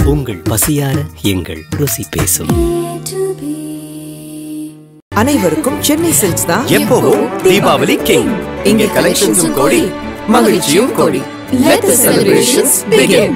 உங்கள் பசியார எங்கள் ருசி பேசும் அனைவருக்கும் சென்னை சில்க்ஸ் தான் எப்பவும் தீபாவளி கிங் இங்கே கலெக்ஷன்ஸும் கோடி மகிழ்ச்சியும் கோடி Let the celebrations begin.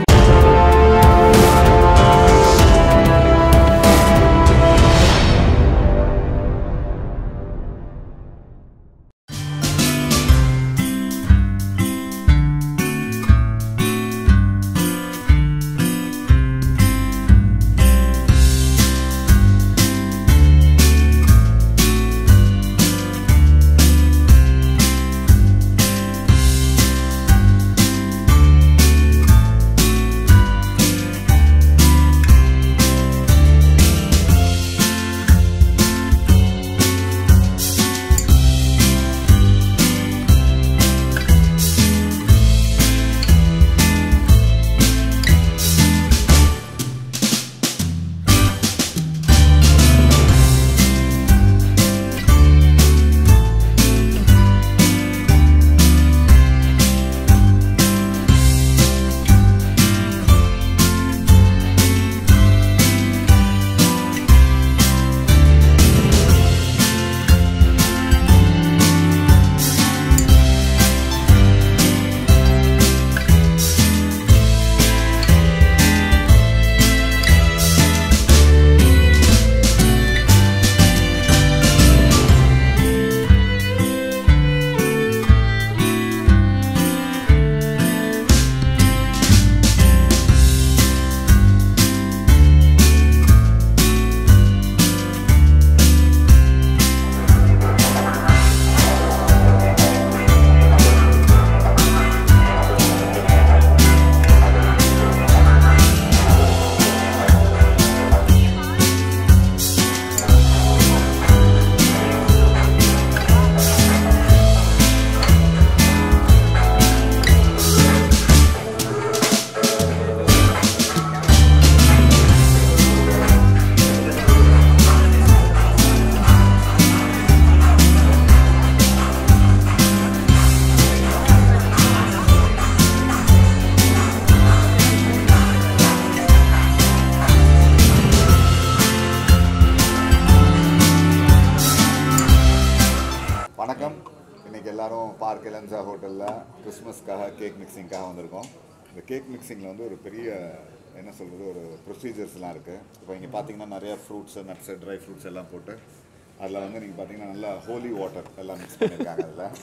வணக்கம் இன்னைக்கு எல்லாரும் பார்க் எலன்சா ஹோட்டலில் கிறிஸ்மஸ்க்காக கேக் மிக்சிங்காக வந்திருக்கோம் இந்த கேக் மிக்சிங்கில் வந்து ஒரு பெரிய என்ன சொல்கிறது ஒரு ப்ரொசீஜர்ஸ்லாம் இருக்குது இப்போ இங்கே பார்த்தீங்கன்னா நிறைய ஃப்ரூட்ஸு நட்ஸு ட்ரை ஃப்ரூட்ஸ் எல்லாம் போட்டு அதில் வந்து நீங்கள் பார்த்தீங்கன்னா நல்லா ஹோலி வாட்டர் எல்லாம் மிக்ஸ் பண்ணியிருக்காங்க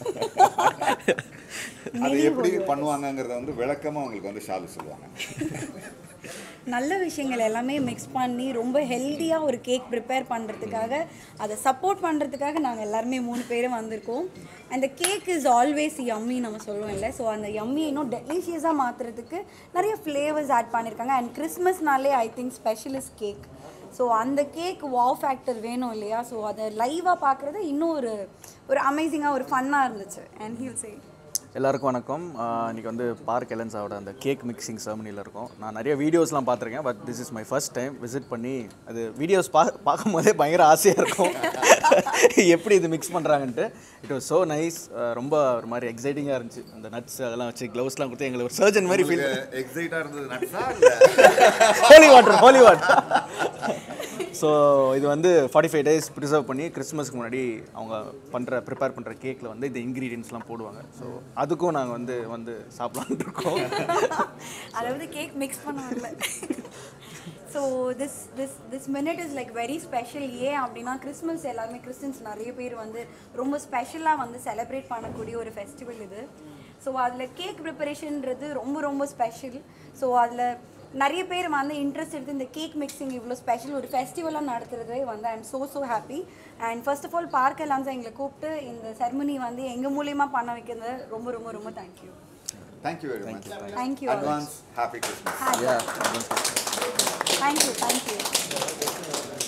அதில் அது எப்படி பண்ணுவாங்கங்கிறத வந்து விளக்கமாக உங்களுக்கு வந்து ஷாலு சொல்லுவாங்க நல்ல விஷயங்கள் எல்லாமே மிக்ஸ் பண்ணி ரொம்ப ஹெல்த்தியாக ஒரு கேக் ப்ரிப்பேர் பண்ணுறதுக்காக அதை சப்போர்ட் பண்ணுறதுக்காக நாங்கள் எல்லாருமே மூணு பேரும் வந்திருக்கோம் அந்த கேக் இஸ் ஆல்வேஸ் யம்மி நம்ம சொல்லுவோம் இல்லை ஸோ அந்த யம்மி இன்னும் டெலிஷியஸாக மாற்றுறதுக்கு நிறைய ஃப்ளேவர்ஸ் ஆட் பண்ணியிருக்காங்க அண்ட் கிறிஸ்மஸ்னாலே I think specialist cake so அந்த கேக் வாவ் ஃபேக்டர் வேணும் இல்லையா ஸோ அதை லைவாக பார்க்குறது இன்னும் ஒரு ஒரு அமேசிங்காக ஒரு ஃபன்னாக இருந்துச்சு அண்ட் ஹீல் சே எல்லாருக்கும் வணக்கம் ஆஹ் இன்னைக்கு வந்து பார்க் எலன்ஸாவோட அந்த கேக் மிக்சிங் செர்மனியில் இருக்கோம் நான் நிறைய வீடியோஸ்லாம் பார்த்துருக்கேன் but this is my first time visit பண்ணி அது வீடியோஸ் பா பார்க்கும் போதே பயங்கர ஆசையாக இருக்கும் எப்படி இது மிக்ஸ் பண்ணுறாங்கன்ட்டு இட் வாஸ் ஸோ நைஸ் ரொம்ப ஒரு மாதிரி எக்ஸைட்டிங்காக இருந்துச்சு அந்த நட்ஸ் அதெல்லாம் வச்சு க்ளவுஸ்லாம் கொடுத்து எங்களுக்கு ஒரு சர்ஜன் மாதிரி ஃபீல் எக்ஸைட்டாக இருந்தது நட்ஸா இல்லை holy water holy water so இது வந்து ஃபார்ட்டி ஃபைவ் டேஸ் ப்ரிசர்வ் பண்ணி கிறிஸ்மஸ்க்கு முன்னாடி அவங்க பண்ணுற ப்ரிப்பேர் பண்ணுற கேக்கில் வந்து இந்த இன்க்ரீடியன்ஸ்லாம் போடுவாங்க ஸோ அதுக்கும் நாங்கள் வந்து வந்து சாப்பிட்லான்ட்டு இருக்கோம் அதாவது கேக் மிக்ஸ் பண்ண வரல so this this this minute is like very special ஏன் அப்படின்னா கிறிஸ்மஸ் எல்லாருமே கிறிஸ்டின்ஸ் நிறைய பேர் வந்து ரொம்ப ஸ்பெஷலாக வந்து செலிப்ரேட் பண்ணக்கூடிய ஒரு ஃபெஸ்டிவல் இது ஸோ அதில் கேக் ப்ரிப்பரேஷன்ன்றது ரொம்ப ரொம்ப ஸ்பெஷல் ஸோ அதில் நிறைய பேர் வந்து இன்ட்ரெஸ்ட் எடுத்து இந்த கேக் மிக்சிங் இவ்வளோ ஸ்பெஷல் ஒரு ஃபெஸ்டிவலாக நடத்துறது வந்து I am so so happy and first of all பார்க்க எல்லாம் எங்களை கூப்பிட்டு இந்த செர்மனி வந்து எங்கள் மூலியமாக பண்ண வைக்கிறது ரொம்ப ரொம்ப ரொம்ப thank you thank you very much Thank you. Advance happy Christmas Yeah. Thank you thank you